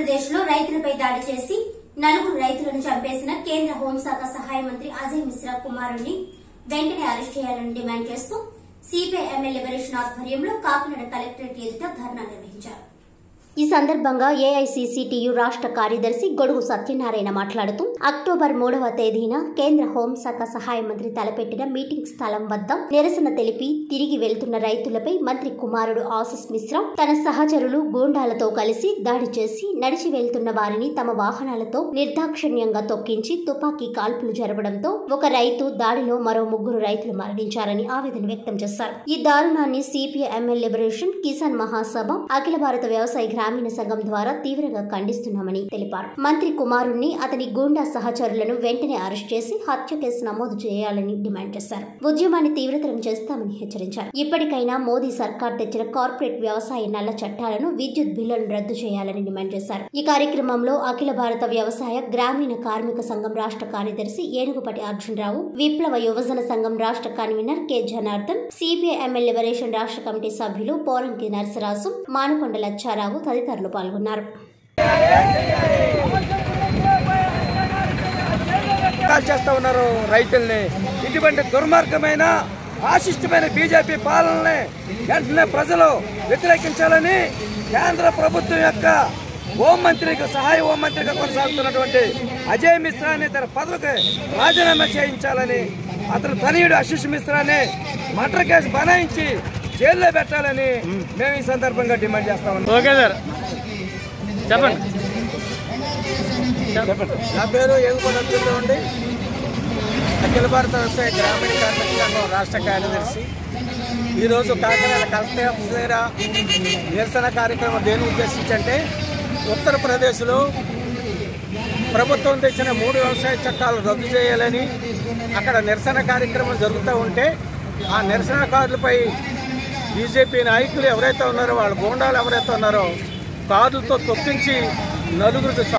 ఆంధ్రప్రదేశ్ లో రైతులపై దాడి చేసి నలుగురు రైతులను చంపేసిన కేంద్ర హోంశాఖ సహాయ మంత్రి అజయ్ మిశ్రా కుమారుణ్ణి వెంటనే అరెస్ట్ చేయాలని డిమాండ్ చేస్తూ సిపిఐ ఎమ్మెల్యే లిబరేషన్ ఆధ్వర్యంలో కాకినాడ కలెక్టరేట్ ఎదుట ధర్నా నిర్వహించారు ఈ సందర్భంగా ఏఐసిసిటియు రాష్ట్ర కార్యదర్శి గొడుగు సత్యనారాయణ మాట్లాడుతూ అక్టోబర్ మూడవ తేదీన కేంద్ర హోంశాఖ సహాయ మంత్రి తలపెట్టిన మీటింగ్ స్థలం వద్ద నిరసన తెలిపి తిరిగి వెళ్తున్న రైతులపై మంత్రి కుమారుడు ఆశిస్ మిశ్రా తన సహచరులు గూండాలతో కలిసి దాడి చేసి నడిచి వెళ్తున్న వారిని తమ వాహనాలతో నిర్దాక్షిణ్యంగా తొక్కించి తుపాకీ కాల్పులు జరపడంతో ఒక రైతు దాడిలో మరో ముగ్గురు రైతులు మరణించారని ఆవేదన వ్యక్తం చేశారు ఈ దారుణాన్ని CPI ML liberation Kisan Mahasabha అఖిల భారత వ్యవసాయ గ్రామీణ సంఘం ద్వారా తీవ్రంగా ఖండిస్తున్నామని తెలిపారు మంత్రి కుమారుణ్ణి అతని గూండా సహచరులను వెంటనే అరెస్ట్ చేసి హత్య కేసు నమోదు చేయాలని డిమాండ్ చేశారు ఉద్యమాన్ని తీవ్రతరం చేస్తామని హెచ్చరించారు ఇప్పటికైనా మోదీ సర్కార్ తెచ్చిన కార్పొరేట్ వ్యవసాయ నల్ల చట్టాలను విద్యుత్ బిల్లులను రద్దు చేయాలని డిమాండ్ చేశారు ఈ కార్యక్రమంలో అఖిల భారత వ్యవసాయ గ్రామీణ కార్మిక సంఘం రాష్ట్ర కార్యదర్శి ఏనుగుపటి అర్జునరావు విప్లవ యువజన సంఘం రాష్ట్ర convener K Janardhan CPI MLA liberation రాష్ట్ర కమిటీ సభ్యులు పోరంకి నరసరాజు మానుకొండ లచ్చారావు తదితరులు పాల్గొన్నారు కాల్ చేస్తా ఉన్నారు రైతుల్ని ఇటువంటి దుర్మార్గమైన ఆశిష్టమైన బీజేపీ పాలనని వెంటనే ప్రజలు వ్యతిరేకించాలని కేంద్ర ప్రభుత్వం యొక్క హోంమంత్రికి సహాయ హోంమంత్రిగా కొనసాగుతున్నటువంటి అజయ్ మిశ్రాని తన పదవికి రాజీనామా చేయించాలని అతను తనయుడు ఆశిష్ మిశ్రాని మర్డర్ కేసు బనాయించి జైల్లో పెట్టాలని మేము ఈ సందర్భంగా డిమాండ్ చేస్తా ఉన్నాం ఓకే సార్ చెప్పండి నా పేరు ఏగుపడి ఉండి అఖిల భారత వ్యవసాయ గ్రామీణ కార్మిక సంఘం రాష్ట్ర కార్యదర్శి ఈరోజు కాకినాడ కలెక్టర్ ఆఫీస్ దగ్గర నిరసన కార్యక్రమం దేని ఉద్దేశించి అంటే ఉత్తరప్రదేశ్లో ప్రభుత్వం తెచ్చిన మూడు వ్యవసాయ చట్టాలు రద్దు చేయాలని అక్కడ నిరసన కార్యక్రమం జరుగుతూ ఉంటే ఆ నిరసనకారులపై బీజేపీ నాయకులు ఎవరైతే ఉన్నారో వాళ్ళ గూండాలు ఎవరైతే ఉన్నారో కార్లతో తొక్కించి నలుగురికి